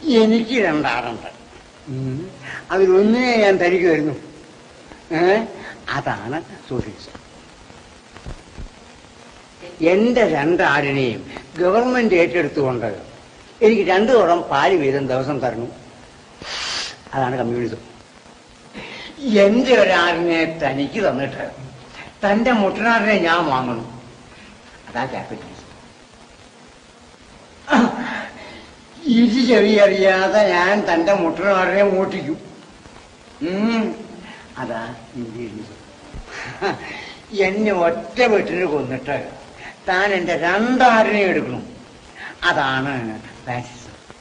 എനിക്ക് രണ്ടാടുണ്ട് ഉം. അതിലൊന്നിനെ ഞാൻ തനിക്ക് വരുന്നു ഏ അതാണ് സോഷ്യലിസം എന്റെ രണ്ടാടിനെയും ഗവൺമെന്റ് ഏറ്റെടുത്തുകൊണ്ട് എനിക്ക് രണ്ടു തോളം പാല് വീതം ദിവസം തരണം അതാണ് കമ്മ്യൂണിസം എന്റെ ഒരാടിനെ തനിക്ക് തന്നിട്ട് തന്റെ മുട്ടനാടിനെ ഞാൻ വാങ്ങണം അതാ ക്യാപിറ്റലിസം ഇരു ചെറിയറിയാതെ ഞാൻ തന്റെ മുട്ടനാടിനെ മൂട്ടിക്കും ഉം. അതാ ഇന്ത്യയിലിസം എന്നെ ഒറ്റ വീട്ടിന് കൊന്നിട്ട് താൻ എന്റെ രണ്ടാടിനെ എടുക്കണം അതാണ് ഫാസിസം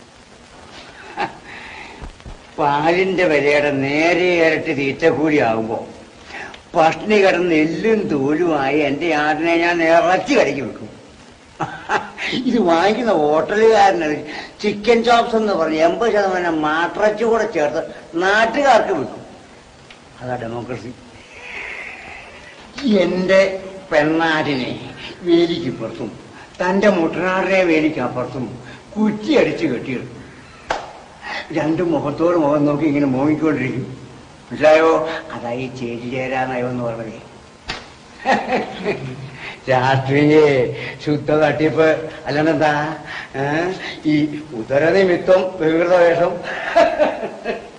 പാലിന്റെ വിലയുടെ നേരെ ഇരട്ടി തീറ്റ കൂടി ആകുമ്പോ പട്ടിണി കിടന്ന് എല്ലും തോലുമായി എന്റെ ആടിനെ ഞാൻ ഇറച്ചി കടിക്ക് വെക്കും ഇത് വാങ്ങിക്കുന്ന ഹോട്ടലുകാരന് ചിക്കൻ ചോപ്സ് എന്ന് പറഞ്ഞ് എൺപത് ശതമാനം മാട്ടിറച്ചി കൂടെ ചേർത്ത് നാട്ടുകാർക്ക് വിൽക്കും അതാ ഡെമോക്രസി എന്റെ പെണ്ണാടിനെ വേലിക്കപ്പുറത്തും തന്റെ മുട്ടനാടിനെ വേലിക്കപ്പുറത്തും കുറ്റി അടിച്ച് കെട്ടിയിടും രണ്ടും മുഖത്തോട് മുഖം നോക്കി ഇങ്ങനെ മോങ്ങിക്കൊണ്ടിരിക്കും മനസ്സിലായോ അതായി ചേരി ചേരാ നയം എന്ന് പറഞ്ഞതേ രാഷ്ട്രീയേ ശുദ്ധ തട്ടിപ്പ് അല്ലാണ്ടെന്താ ഏ? ഈ ഉദരനിമിത്തം വികൃത വേഷം